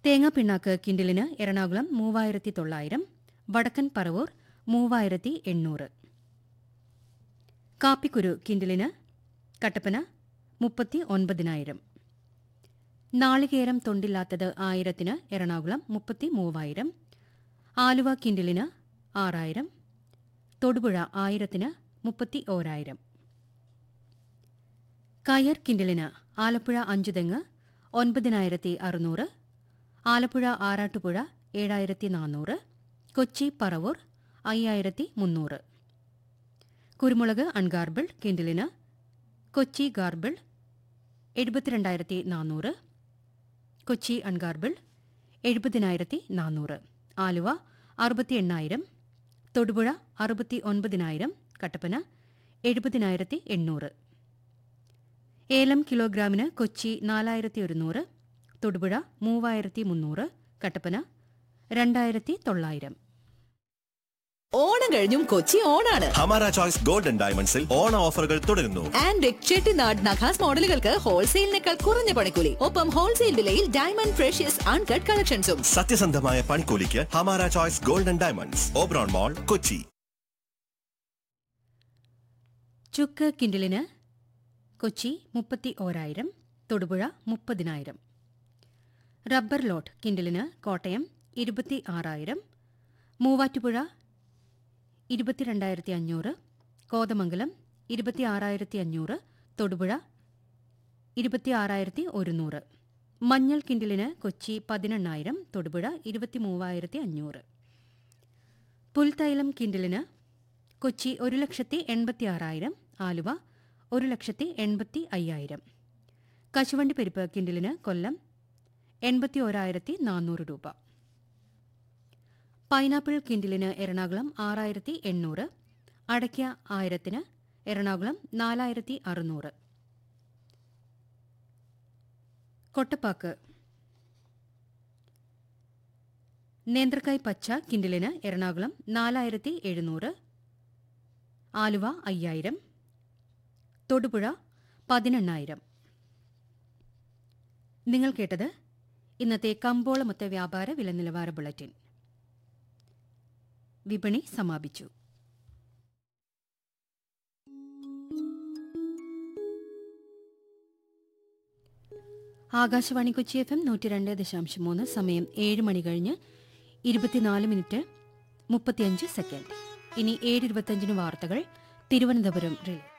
തേങ്ങാപ്പിണ്ണാക്ക് കിൻഡിലിന് എറണാകുളം മൂവായിരത്തി തൊള്ളായിരം വടക്കൻ പറവൂർ മൂവായിരത്തി എണ്ണൂറ് കാപ്പിക്കുരു കിൻഡിലിന് കട്ടപ്പന മുപ്പത്തി ഒൻപതിനായിരം നാളികേരം തൊണ്ടില്ലാത്തത് ആയിരത്തിന് എറണാകുളം മുപ്പത്തി മൂവായിരം ആലുവ കിൻഡിലിന് ആറായിരം തൊടുപുഴ ആയിരത്തിന് മുപ്പത്തി ഓരായിരം കയർ കിൻഡിലിന് ആലപ്പുഴ അഞ്ചുതെങ്ങ് ഒൻപതിനായിരത്തി അറുന്നൂറ് ആലപ്പുഴ ആറാട്ടുപുഴ ഏഴായിരത്തി നാനൂറ് കൊച്ചി പറവൂർ അയ്യായിരത്തി മുന്നൂറ് കുരുമുളക് അൺഗാർബിൾ കിൻഡിലിന് കൊച്ചി ഗാർബിൾ എഴുപത്തിരണ്ടായിരത്തി നാനൂറ് കൊച്ചി അൺഗാർബിൾ എഴുപതിനായിരത്തി നാനൂറ് ആലുവ അറുപത്തി എണ്ണായിരം തൊടുപുഴ അറുപത്തി ഒൻപതിനായിരം കട്ടപ്പന എഴുപതിനായിരത്തി എണ്ണൂറ് ഏലം കിലോഗ്രാമിന് കൊച്ചി നാലായിരത്തി ഒരുന്നൂറ് തൊടുപുഴ മൂവായിരത്തി മുന്നൂറ് കട്ടപ്പന രണ്ടായിരത്തി തൊള്ളായിരം ഓണം കഴിഞ്ഞും കൊച്ചി ഓണാണ് ഹമാര ചോയ്സ് ഗോൾഡൻ ഡയമണ്ട്സിൽ ഓണ ഓഫറുകൾ തുടരുന്നു ആൻഡ് ചെട്ടിനാട് നഖാസ് മോഡലുകൾക്ക് ഹോൾസെയിലിനേക്കാൾ കുറഞ്ഞ പണിക്കൂലി ഒപ്പം ഹോൾസെയിൽ വിലയിൽ ഡയമണ്ട് ഫ്രഷ്യസ് അൺകട്ട് കളക്ഷൻസും സത്യസന്ധമായ പണിക്കൂലിക്ക് Hamara choice golden diamonds Oberon mall Kochi ചുക്ക് കിൻഡിലിന് കൊച്ചി മുപ്പത്തി ഓരായിരം തൊടുപുഴ മുപ്പതിനായിരം റബ്ബർ ലോട്ട് കിൻഡിലിന് കോട്ടയം ഇരുപത്തി ആറായിരം മൂവാറ്റുപുഴ ഇരുപത്തിരണ്ടായിരത്തി അഞ്ഞൂറ് കോതമംഗലം ഇരുപത്തി ആറായിരത്തി അഞ്ഞൂറ് തൊടുപുഴ ഇരുപത്തി ആറായിരത്തി ഒരുന്നൂറ് മഞ്ഞൾ കിൻഡിലിന് കൊച്ചി പതിനെണ്ണായിരം തൊടുപുഴ ഇരുപത്തി മൂവായിരത്തി അഞ്ഞൂറ് പുൽത്തൈലം കിൻഡിലിന് കൊച്ചി ഒരു ലക്ഷത്തി എൺപത്തി ആറായിരം ആലുവ ഒരു ലക്ഷത്തി എൺപത്തി അയ്യായിരം കശുവണ്ടി പരിപ്പ് കിൻഡിലിന് കൊല്ലം എൺപത്തി ഓരായിരത്തി നാനൂറ് രൂപ പൈനാപ്പിൾ കിൻഡിലിന് എറണാകുളം ആറായിരത്തി എണ്ണൂറ് അടയ്ക്ക ആയിരത്തിന് എറണാകുളം നാലായിരത്തി അറുന്നൂറ് കൊട്ടപ്പാക്ക് നേന്ത്രക്കായ് പച്ച കിൻഡിലിന് എറണാകുളം നാലായിരത്തി എഴുന്നൂറ് ആലുവ അയ്യായിരം തൊടുപുഴ പതിനെണ്ണായിരം നിങ്ങൾ കേട്ടത് ഇന്നത്തെ കമ്പോളമൊത്ത വ്യാപാര വില നിലവാര ബുള്ളറ്റിൻ വിപണി സമാപിച്ചു ആകാശവാണി കൊച്ചി എഫ് എം നൂറ്റി രണ്ട് ദശാംശം മൂന്ന് സമയം ഏഴ് മണി കഴിഞ്ഞ് ഇരുപത്തിനാല് മിനിറ്റ് മുപ്പത്തിയഞ്ച് സെക്കൻഡ് ഇനി ഏഴ് ഇരുപത്തിയഞ്ചിന് വാർത്തകൾ തിരുവനന്തപുരം റിലേ